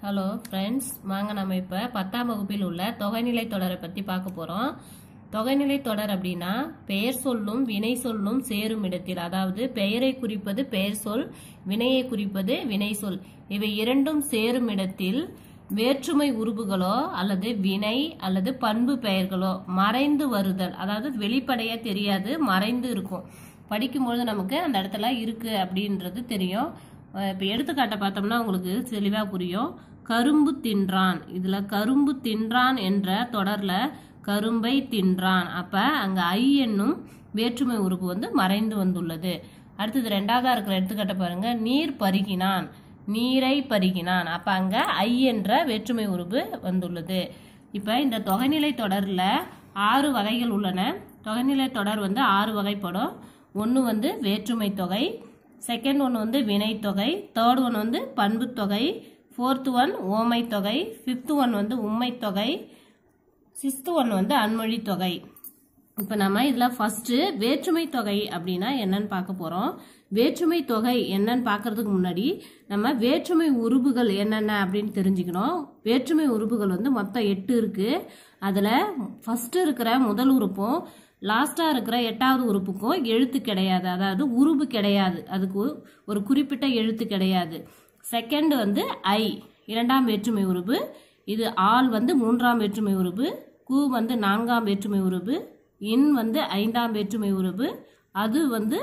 hello friends வாங்க நம்ம இப்போ பத்தாம் வகுப்பில் உள்ள தொகைநிலை தொடரை பற்றி பார்க்க போகிறோம் தொகைநிலை தொடர் அப்படின்னா பெயர் சொல்லும் வினை சொல்லும் சேரும் இடத்தில் அதாவது பெயரை குறிப்பது பெயர் சொல் வினையை குறிப்பது வினை சொல் இவை இரண்டும் சேரும் இடத்தில் வேற்றுமை உருபுகளோ அல்லது வினை அல்லது பண்பு பெயர்களோ மறைந்து வருதல் அதாவது வெளிப்படையா தெரியாது மறைந்து இருக்கும் படிக்கும்பொழுது நமக்கு அந்த இடத்துல இருக்கு அப்படின்றது தெரியும் அஹ் இப்ப எடுத்துக்காட்ட பார்த்தோம்னா உங்களுக்கு தெளிவா புரியும் கரும்பு தின்றான் இதுல கரும்பு தின்றான் என்ற தொடர்ல கரும்பை தின்றான் அப்ப அங்க ஐ என்னும் வேற்றுமை உறுப்பு வந்து மறைந்து வந்துள்ளது அடுத்தது ரெண்டாவதா இருக்கிற எடுத்துக்காட்ட பாருங்க நீர் பருகினான் நீரை பருகினான் அப்ப அங்க ஐ என்ற வேற்றுமை உறுப்பு வந்துள்ளது இப்ப இந்த தொகைநிலை தொடர்ல ஆறு வகைகள் உள்ளன தொகைநிலை தொடர் வந்து ஆறு வகைப்படும் ஒன்று வந்து வேற்றுமை தொகை செகண்ட் ஒன் வந்து வினை தொகை தேர்ட் ஒன் வந்து பண்பு தொகை ஃபோர்த் ஒன் ஓமை தொகை ஃபிஃப்த் ஒன் வந்து உண்மை தொகை சிக்ஸ்த் ஒன் வந்து அன்மொழி தொகை இப்போ நம்ம இதில் ஃபர்ஸ்ட் வேற்றுமை தொகை அப்படின்னா என்னன்னு பார்க்க போகிறோம் வேற்றுமை தொகை என்னன்னு பார்க்கறதுக்கு முன்னாடி நம்ம வேற்றுமை உறுப்புகள் என்னென்ன அப்படின்னு தெரிஞ்சுக்கணும் வேற்றுமை உறுப்புகள் வந்து மொத்தம் எட்டு இருக்கு அதில் ஃபர்ஸ்ட் இருக்கிற முதல் உறுப்பும் லாஸ்டா இருக்கிற எட்டாவது உறுப்புக்கும் எழுத்து கிடையாது அதாவது உருபு கிடையாது அதுக்கு ஒரு குறிப்பிட்ட எழுத்து கிடையாது செகண்ட் வந்து ஐ இரண்டாம் வேற்றுமை உறுப்பு இது ஆள் வந்து மூன்றாம் வேற்றுமை உறுப்பு கு வந்து நான்காம் வேற்றுமை உறுப்பு இன் வந்து ஐந்தாம் வேற்றுமை உறுப்பு அது வந்து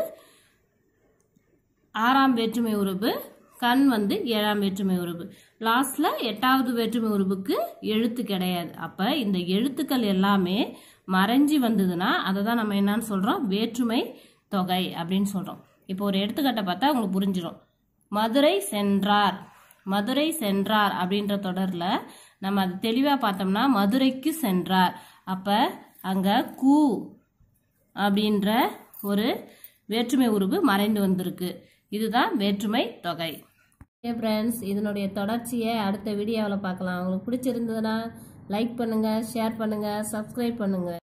ஆறாம் வேற்றுமை உறுப்பு கண் வந்து ஏழாம் வேற்றுமை உறுப்பு லாஸ்ட்ல எட்டாவது வேற்றுமை உறுப்புக்கு எழுத்து கிடையாது அப்ப இந்த எழுத்துக்கள் எல்லாமே மறைஞ்சி வந்ததுன்னா அதை தான் நம்ம என்னன்னு சொல்றோம் வேற்றுமை தொகை அப்படின்னு சொல்றோம் இப்போ ஒரு எடுத்துக்காட்டை பார்த்தா உங்களுக்கு புரிஞ்சிடும் மதுரை சென்றார் மதுரை சென்றார் அப்படின்ற தொடர்ல நம்ம அது தெளிவா பார்த்தோம்னா மதுரைக்கு சென்றார் அப்ப அங்க கூ அப்படின்ற ஒரு வேற்றுமை உருவு மறைந்து வந்திருக்கு இதுதான் வேற்றுமை தொகை ஃப்ரெண்ட்ஸ் இதனுடைய தொடர்ச்சியை அடுத்த வீடியோவில் பார்க்கலாம் உங்களுக்கு பிடிச்சிருந்ததுன்னா லைக் பண்ணுங்க ஷேர் பண்ணுங்க சப்ஸ்கிரைப் பண்ணுங்க